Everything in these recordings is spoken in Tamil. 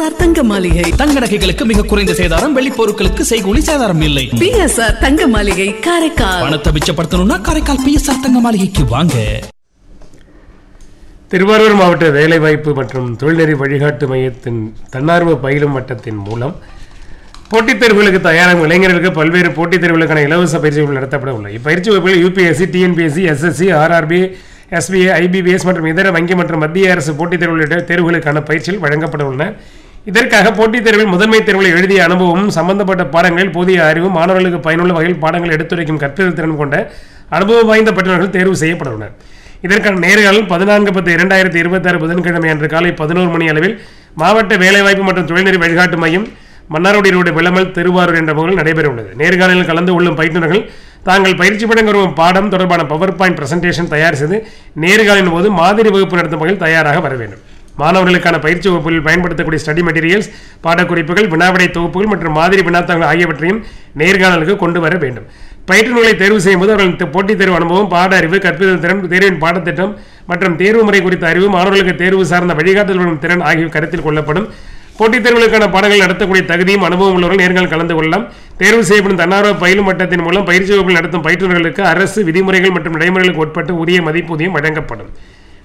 பிஎஸ்ஆர் தங்க மாளிகை தங்க நகைகளுக்கு மிக குறைந்த சேதாரம் வெள்ளி பொருட்களுக்கு செய்கூலி சேதாரம் இல்லை பிஎஸ்ஆர் தங்க மாளிகை காரைக்கால் பணத்தை மிச்சப்படுத்தணும்னா காரைக்கால் பிஎஸ்ஆர் தங்க மாளிகைக்கு வாங்க திருவாரூர் மாவட்ட வேலைவாய்ப்பு மற்றும் தொழில்நெறி வழிகாட்டு மையத்தின் தன்னார்வ பயிலும் வட்டத்தின் மூலம் போட்டித் தேர்வுகளுக்கு தயாராகும் இளைஞர்களுக்கு பல்வேறு போட்டித் தேர்வுகளுக்கான இலவச பயிற்சிகள் நடத்தப்பட உள்ளது இப்பயிற்சி வகுப்பில் UPSC TNPSC SSC RRB SBI IBPS மற்றும் இதர வங்கி மற்றும் மத்திய அரசு போட்டித் தேர்வு உள்ளிட்ட தேர்வுகளுக்கான பயிற்சிகள் வழங்கப்பட உள்ளன இதற்காக போட்டித் தேர்வில் முதன்மை தேர்வுகளை எழுதிய அனுபவமும் சம்பந்தப்பட்ட பாடங்களில் போதிய அறிவு மாணவர்களுக்கு பயனுள்ள வகையில் பாடங்கள் எடுத்துரைக்கும் கற்பித்தல் திறன் கொண்ட அனுபவம் வாய்ந்த பட்டவர்கள் தேர்வு செய்யப்பட உள்ளனர் இதற்கான நேர்காணல் பதினான்கு பத்து இரண்டாயிரத்தி இருபத்தாறு புதன்கிழமை அன்று காலை பதினோரு மணி அளவில் மாவட்ட வேலைவாய்ப்பு மற்றும் தொழில்நெறி வழிகாட்டு மையம் மன்னார்குடி ரோடு விளமல் திருவாரூர் என்ற பகுதியில் நடைபெற உள்ளது நேர்காணலில் கலந்து கொள்ளும் பயிற்றுநர்கள் தாங்கள் பயிற்சி படம் வரும் பாடம் தொடர்பான பவர் பாயிண்ட் பிரசன்டேஷன் தயார் செய்து நேர்காணலின் போது மாதிரி வகுப்பு நடத்தும் வகையில் தயாராக வர வேண்டும் மாணவர்களுக்கான பயிற்சி வகுப்புகளில் பயன்படுத்தக்கூடிய ஸ்டடி மெட்டீரியல்ஸ் பாடக்குறிப்புகள் வினாவிடை தொகுப்புகள் மற்றும் மாதிரி வினாத்தங்கள் ஆகியவற்றையும் நேர்காணலுக்கு கொண்டு வர வேண்டும் பயிற்றுநர்களை தேர்வு செய்யும்போது அவர்களின் த- போட்டித் தேர்வு அனுபவம் பாட அறிவு கற்பித்தல் திறன் தேர்வின் பாடத்திட்டம் மற்றும் தேர்வு முறை குறித்த அறிவு மாணவர்களுக்கு தேர்வு சார்ந்த வழிகாட்டல் வரும் திறன் ஆகியவை கருத்தில் கொள்ளப்படும் போட்டித் தேர்வுகளுக்கான பாடங்கள் நடத்தக்கூடிய தகுதியும் அனுபவம் உள்ளவர்கள் நேர்காணல் கலந்து கொள்ளலாம் தேர்வு செய்யப்படும் தன்னார்வ பயிலும் மட்டத்தின் மூலம் பயிற்சி வகுப்பில் நடத்தும் பயிற்றுநர்களுக்கு அரசு விதிமுறைகள் மற்றும் நடைமுறைகளுக்கு உட்பட்டு உரிய மதிப்பூதியம் வழங்கப்படும்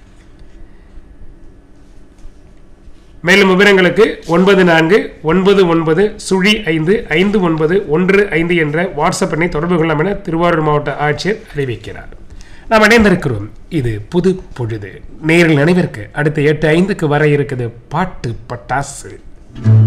மேலும் விவரங்களுக்கு ஒன்பது நான்கு ஒன்பது ஒன்பது சுழி ஐந்து ஐந்து ஒன்பது ஒன்று ஐந்து என்ற வாட்ஸ்அப் எண்ணை தொடர்பு கொள்ளலாம் என திருவாரூர் மாவட்ட ஆட்சியர் அறிவிக்கிறார் நாம் இணைந்திருக்கிறோம் இது புது பொழுது நேரில் நினைவிற்கு அடுத்த எட்டு ஐந்துக்கு வர இருக்குது பாட்டு பட்டாசு